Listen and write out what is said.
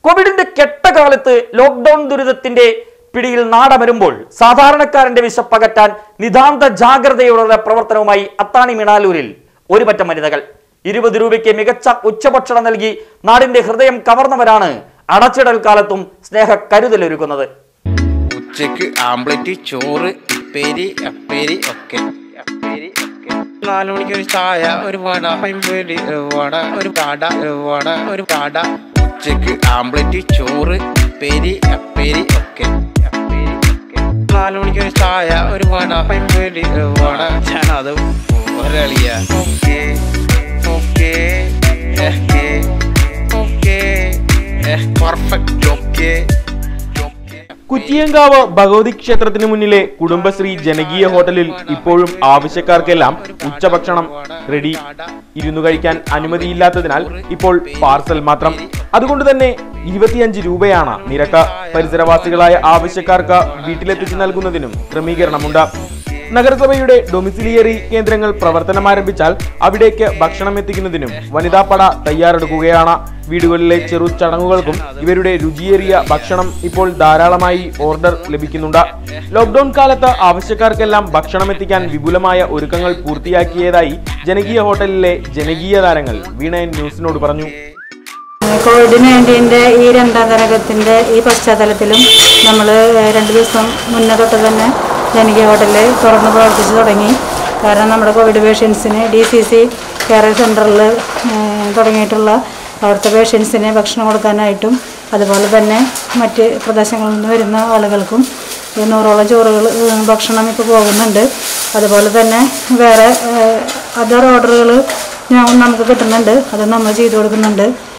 കോവിഡിന്റെ കെട്ടകാലത്ത് ലോക്ക്ഡൌൺ ദുരിതത്തിന്റെ പിടിയിൽ നാടമരുമ്പോൾ സാധാരണക്കാരന്റെ വിശപ്പകറ്റാൻ നിതാന്ത ജാഗ്രതയോടുള്ള പ്രവർത്തനവുമായി അത്താണി മിണാലൂരിൽ ഒരു പറ്റം വനിതകൾ ഇരുപത് രൂപയ്ക്ക് മികച്ച ഉച്ചഭക്ഷണം നൽകി നാടിന്റെ ഹൃദയം കവർന്നവരാണ് അടച്ചിടൽ കാലത്തും സ്നേഹ കരുതലൊരുക്കുന്നത് ഉച്ചക്ക് ആംപ്ലേറ്റ് ചോറ് ഉപ്പേരി അപ്പേരി ഒക്കെ അപ്പേരി ഒക്കെ നാലു മണിക്ക് ഒരു ചായ ഒരു വട പൈമ്പേരി വട ഒരു കാട വട ഒരു കാട ഉച്ചക്ക് ആംപ്ലേറ്റ് ചോറ് ഉപ്പേരി അപ്പേരി ഒക്കെ അപ്പേരി ഒക്കെ നാലു മണിക്ക് ഒരു ചായ ഒരു വട പൈമ്പേരി വട ഞാനത് ഒരളിയ okay okay okay okay perfect okay okay Kuttiyankavu Bhagavathi ക്ഷേത്രത്തിന് മുന്നിലെ കുടുംബശ്രീ ജനകീയ ഹോട്ടലിൽ ഇപ്പോഴും ആവശ്യക്കാർക്കെല്ലാം ഉച്ചഭക്ഷണം റെഡി ഇരുന്നു കഴിക്കാൻ അനുമതിയില്ലാത്തതിനാൽ ഇപ്പോൾ പാർസൽ മാത്രം അതുകൊണ്ട് തന്നെ ഇരുപത്തിയഞ്ച് രൂപയാണ് നിരക്ക് പരിസരവാസികളായ ആവശ്യക്കാർക്ക് വീട്ടിലെത്തിച്ചു നൽകുന്നതിനും ക്രമീകരണമുണ്ട് നഗരസഭയുടെ ഡൊമിസിലിയറി കേന്ദ്രങ്ങൾ പ്രവർത്തനമാരംഭിച്ചാൽ അവിടേക്ക് ഭക്ഷണം എത്തിക്കുന്നതിനും വനിതാപ്പട തയ്യാറെടുക്കുകയാണ് വീടുകളിലെ ചെറു ചടങ്ങുകൾക്കും ഇവരുടെ രുചിയേറിയ ഭക്ഷണം ഇപ്പോൾ ധാരാളമായി ഓർഡർ ലഭിക്കുന്നുണ്ട് ലോക്ക്ഡൌൺ കാലത്ത് ആവശ്യക്കാർക്കെല്ലാം ഭക്ഷണം എത്തിക്കാൻ വിപുലമായ ഒരുക്കങ്ങൾ പൂർത്തിയാക്കിയതായി ജനകീയ ഹോട്ടലിലെ ജനകീയ താരങ്ങൾ വീണ എൻ ന്യൂസിനോട് പറഞ്ഞു കോവിഡ് നയൻറ്റീൻ്റെ ഈ രണ്ടാം തരംഗത്തിൻ്റെ ഈ പശ്ചാത്തലത്തിലും നമ്മൾ രണ്ട് ദിവസം മുന്നേ തൊട്ട് തന്നെ ജനകീയ ഹോട്ടലിൽ തുറന്ന് പ്രവർത്തിച്ച് തുടങ്ങി കാരണം നമ്മുടെ കോവിഡ് പേഷ്യൻസിന് ഡി സി സി കെയർ സെൻറ്ററിൽ തുടങ്ങിയിട്ടുള്ള അവിടുത്തെ പേഷ്യൻസിന് ഭക്ഷണം കൊടുക്കാനായിട്ടും അതുപോലെ തന്നെ മറ്റ് പ്രദേശങ്ങളിൽ നിന്ന് വരുന്ന ആളുകൾക്കും ഈ നൂറോളം ചോറുകൾ ഏഹ്, ഭക്ഷണം ഇപ്പോൾ പോകുന്നുണ്ട് അതുപോലെ തന്നെ വേറെ അതർ ഓർഡറുകൾ നമുക്ക് കിട്ടുന്നുണ്ട് അത് നമ്മൾ ചെയ്തു കൊടുക്കുന്നുണ്ട്